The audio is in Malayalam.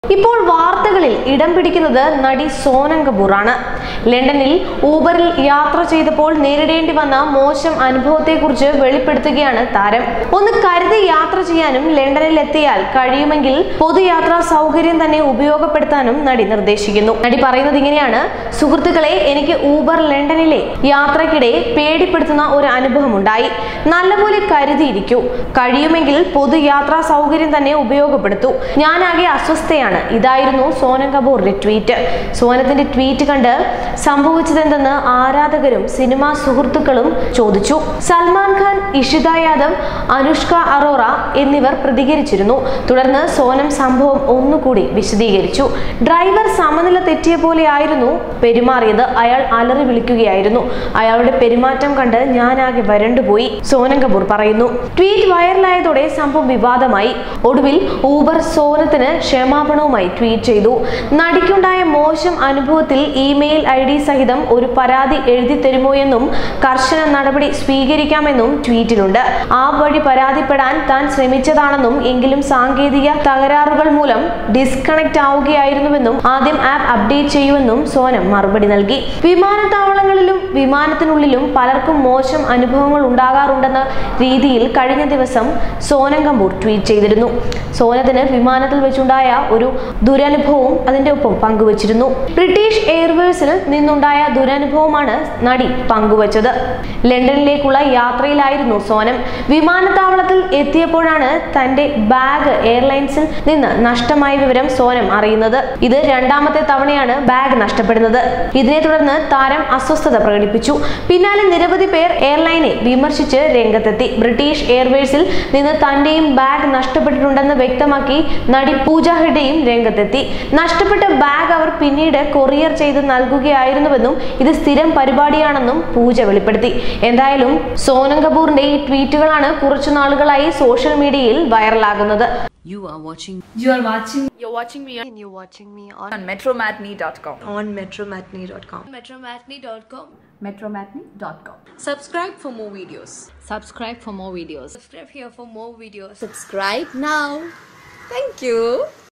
ഇപ്പോൾ വാർത്തകളിൽ ഇടം പിടിക്കുന്നത് നടി സോനം കപൂറാണ് ലണ്ടനിൽ ഊബറിൽ യാത്ര ചെയ്തപ്പോൾ നേരിടേണ്ടി വന്ന മോശം അനുഭവത്തെക്കുറിച്ച് വെളിപ്പെടുത്തുകയാണ് താരം ഒന്ന് കരുതി യാത്ര ചെയ്യാനും ലണ്ടനിൽ എത്തിയാൽ കഴിയുമെങ്കിൽ പൊതുയാത്രാ സൗകര്യം തന്നെ ഉപയോഗപ്പെടുത്താനും നടി നിർദ്ദേശിക്കുന്നു നടി പറയുന്നത് ഇങ്ങനെയാണ് സുഹൃത്തുക്കളെ എനിക്ക് ഊബർ ലണ്ടനിലെ യാത്രക്കിടെ പേടിപ്പെടുത്തുന്ന ഒരു അനുഭവം ഉണ്ടായി നല്ലപോലെ കരുതിയിരിക്കൂ കഴിയുമെങ്കിൽ പൊതുയാത്രാ സൗകര്യം തന്നെ ഉപയോഗപ്പെടുത്തൂ ഞാനാകെ അസ്വസ്ഥയാണ് ഇതായിരുന്നു സോനം കപൂറിന്റെ ട്വീറ്റ് സോനത്തിന്റെ ട്വീറ്റ് കണ്ട് സംഭവിച്ചതെന്തെന്ന് ആരാധകരും സിനിമാ സുഹൃത്തുക്കളും ചോദിച്ചു സൽമാൻ ഖാൻ ഇഷിത യാദവ് അനുഷ്ക അറോറ എന്നിവർ പ്രതികരിച്ചിരുന്നു തുടർന്ന് സോനം സംഭവം ഒന്നുകൂടി വിശദീകരിച്ചു ഡ്രൈവർ സമനില തെറ്റിയ പോലെയായിരുന്നു പെരുമാറിയത് അയാൾ അലറി വിളിക്കുകയായിരുന്നു അയാളുടെ പെരുമാറ്റം കണ്ട് ഞാനാകെ വരണ്ടുപോയി സോനം കപൂർ പറയുന്നു ട്വീറ്റ് വൈറലായതോടെ സംഭവം വിവാദമായി ഒടുവിൽ ഊബർ സോനത്തിന് ക്ഷമാപണവുമായി ട്വീറ്റ് ചെയ്തു നടിക്കുണ്ടായ മോശം അനുഭവത്തിൽ ഇമെയിൽ ഐ ഡി സഹിതം ഒരു പരാതി എഴുതി തരുമോ എന്നും കർശന നടപടി സ്വീകരിക്കാമെന്നും ട്വീറ്റിലുണ്ട് ആ വഴി പരാതിപ്പെടാൻ താൻ ശ്രമിച്ചതാണെന്നും എങ്കിലും സാങ്കേതിക തകരാറുകൾ മൂലം ഡിസ്കണക്ട് ആവുകയായിരുന്നുവെന്നും ആദ്യം ആപ്പ് അപ്ഡേറ്റ് ചെയ്യുമെന്നും സോനം മറുപടി നൽകി വിമാനത്താവളങ്ങളിലും വിമാനത്തിനുള്ളിലും പലർക്കും മോശം അനുഭവങ്ങൾ ഉണ്ടാകാറുണ്ടെന്ന രീതിയിൽ കഴിഞ്ഞ ദിവസം സോനം കപൂർ ട്വീറ്റ് ചെയ്തിരുന്നു സോനത്തിന് വിമാനത്തിൽ വെച്ചുണ്ടായ ഒരു ദുരനുഭവവും അതിന്റെ ഒപ്പം പങ്കുവച്ചിരുന്നു ബ്രിട്ടീഷ് എയർവേസിൽ നിന്നുണ്ടായ ദുരനുഭവമാണ് നടി പങ്കുവച്ചത് ലണ്ടനിലേക്കുള്ള യാത്രയിലായിരുന്നു സോനം വിമാനത്താവളത്തിൽ എത്തിയപ്പോഴാണ് തന്റെ ബാഗ് എയർലൈൻസിൽ നിന്ന് നഷ്ടമായ വിവരം സോനം അറിയുന്നത് ഇത് രണ്ടാമത്തെ തവണയാണ് ബാഗ് നഷ്ടപ്പെടുന്നത് ഇതിനെ തുടർന്ന് താരം അസ്വസ്ഥത പ്രകടിപ്പിച്ചു പിന്നാലെ നിരവധി പേർ എയർലൈനെ വിമർശിച്ച് രംഗത്തെത്തി ബ്രിട്ടീഷ് എയർവേസിൽ നിന്ന് തന്റെയും ബാഗ് നഷ്ടപ്പെട്ടിട്ടുണ്ടെന്ന് വ്യക്തമാക്കി നടി പൂജ ഹെഡയും രംഗത്തെത്തി നഷ്ടപ്പെട്ട ബാഗ് അവർ പിന്നീട് കൊറിയർ ചെയ്ത് നൽകുകയായിരുന്നുവെന്നും ഇത് സ്ഥിരം പരിപാടിയാണെന്നും പൂജ വെളിപ്പെടുത്തി എന്തായാലും സോനം കപൂറിന്റെ ഈ ട്വീറ്റുകളാണ് കുറച്ചു നാളുകളായി സോഷ്യൽ മീഡിയയിൽ വൈറലാകുന്നത് You are watching You are watching You're watching me and you're watching me on, on metromatney.com. on metromatney.com. metromatney.com. Metromatney.com. Subscribe for more videos. subscribe for more videos Subscribe here for more videos. Subscribe now. Thank you.